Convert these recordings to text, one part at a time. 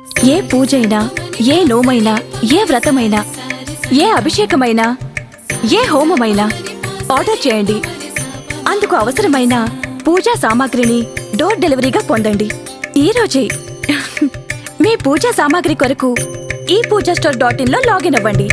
ఏ పూజైనా ఏ నోమైనా ఏ వ్రతమైనా ఏ అభిషేకమైనా ఏ హోమమైనా ఆర్డర్ చేయండి అందుకు అవసరమైన పూజా సామాగ్రిని డోర్ డెలివరీగా పొందండి ఈ రోజే మీ పూజా సామాగ్రి కొరకు ఈ పూజా స్టోర్ డాట్ ఇన్ లో లాగిన్ అవ్వండి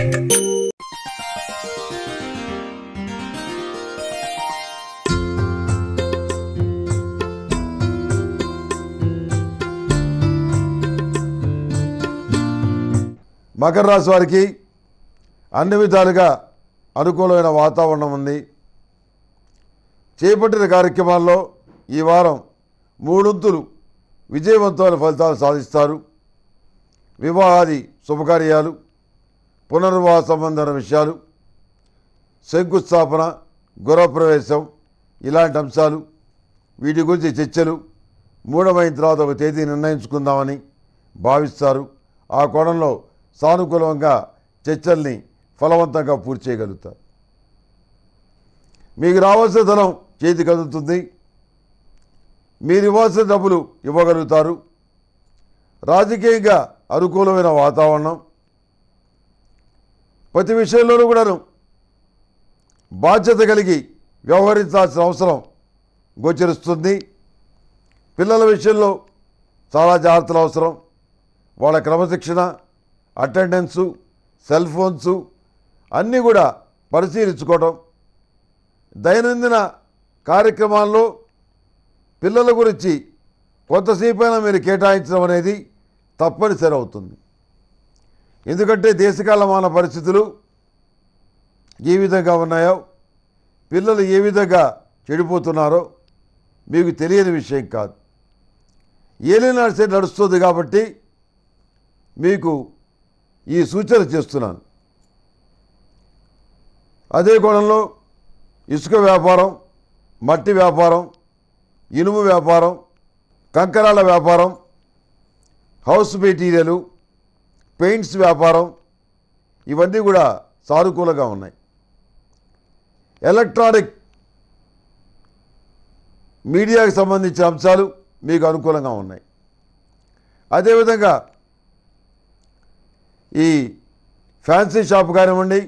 మకర రాశి వారికి అన్ని విధాలుగా అనుకూలమైన వాతావరణం ఉంది చేపట్టిన కార్యక్రమాల్లో ఈ వారం మూడొంతులు విజయవంతమైన ఫలితాలు సాధిస్తారు వివాహాది శుభకార్యాలు పునర్వివాహ సంబంధమైన విషయాలు శంకుస్థాపన గృహప్రవేశం ఇలాంటి అంశాలు వీటి గురించి చర్చలు మూడమైన తర్వాత ఒక తేదీ నిర్ణయించుకుందామని భావిస్తారు ఆ కోణంలో సానుకూలంగా చర్చల్ని ఫలవంతంగా పూర్తి చేయగలుగుతారు మీకు రావాల్సిన ధనం చేతికి అందుతుంది మీరు ఇవ్వాల్సిన డబ్బులు ఇవ్వగలుగుతారు రాజకీయంగా అనుకూలమైన వాతావరణం ప్రతి విషయంలోనూ కూడాను బాధ్యత కలిగి వ్యవహరించాల్సిన అవసరం గోచరిస్తుంది పిల్లల విషయంలో చాలా జాగ్రత్తలు అవసరం వాళ్ళ క్రమశిక్షణ అటెండెన్సు సెల్ ఫోన్సు అన్నీ కూడా పరిశీలించుకోవడం దైనందిన కార్యక్రమాల్లో పిల్లల గురించి కొంతసేపైనా మీరు కేటాయించడం అనేది తప్పనిసరి అవుతుంది ఎందుకంటే దేశకాలమాన పరిస్థితులు ఏ విధంగా ఉన్నాయో పిల్లలు ఏ విధంగా చెడిపోతున్నారో మీకు తెలియని విషయం కాదు ఏలినాడు సైడ్ నడుస్తుంది కాబట్టి మీకు ఈ సూచన చేస్తున్నాను అదే కోణంలో ఇసుక వ్యాపారం మట్టి వ్యాపారం ఇనుము వ్యాపారం కంకరాల వ్యాపారం హౌస్ మెటీరియలు పెయింట్స్ వ్యాపారం ఇవన్నీ కూడా సానుకూలంగా ఉన్నాయి ఎలక్ట్రానిక్ మీడియాకి సంబంధించిన అంశాలు మీకు అనుకూలంగా ఉన్నాయి అదేవిధంగా ఈ ఫ్యాన్సీ షాప్ కానివ్వండి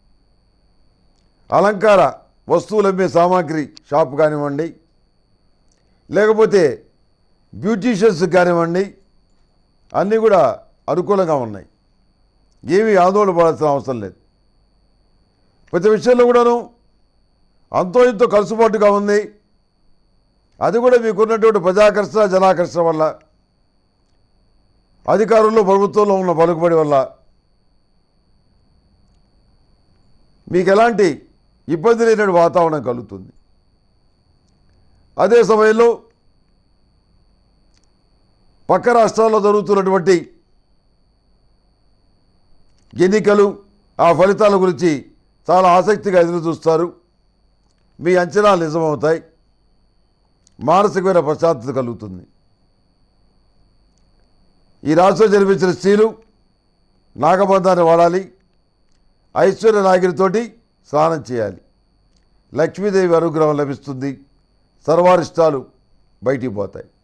అలంకార వస్తువులు అమ్మే సామాగ్రి షాప్ కానివ్వండి లేకపోతే బ్యూటీషియన్స్ కానివ్వండి అన్నీ కూడా అనుకూలంగా ఉన్నాయి ఏమీ ఆందోళన పడాల్సిన అవసరం లేదు ప్రతి విషయంలో కూడాను అంతో ఇంతో కలుసుబాటుగా ఉంది అది కూడా మీకున్నటువంటి ప్రజాకర్షణ జనాకర్షణ వల్ల అధికారుల్లో ప్రభుత్వంలో ఉన్న పలుకుబడి వల్ల మీకు ఎలాంటి ఇబ్బంది లేని వాతావరణం కలుగుతుంది అదే సమయంలో పక్క రాష్ట్రాల్లో జరుగుతున్నటువంటి ఎన్నికలు ఆ ఫలితాల గురించి చాలా ఆసక్తిగా ఎదురు చూస్తారు మీ అంచనాలు నిజమవుతాయి మానసికమైన ప్రశాంతత కలుగుతుంది ఈ రాష్ట్రం జన్మించిన స్త్రీలు నాగబంధాన్ని వాడాలి ఐశ్వర్య నాగిరితోటి స్నానం చేయాలి లక్ష్మీదేవి అనుగ్రహం లభిస్తుంది సర్వారిష్టాలు బయటికి పోతాయి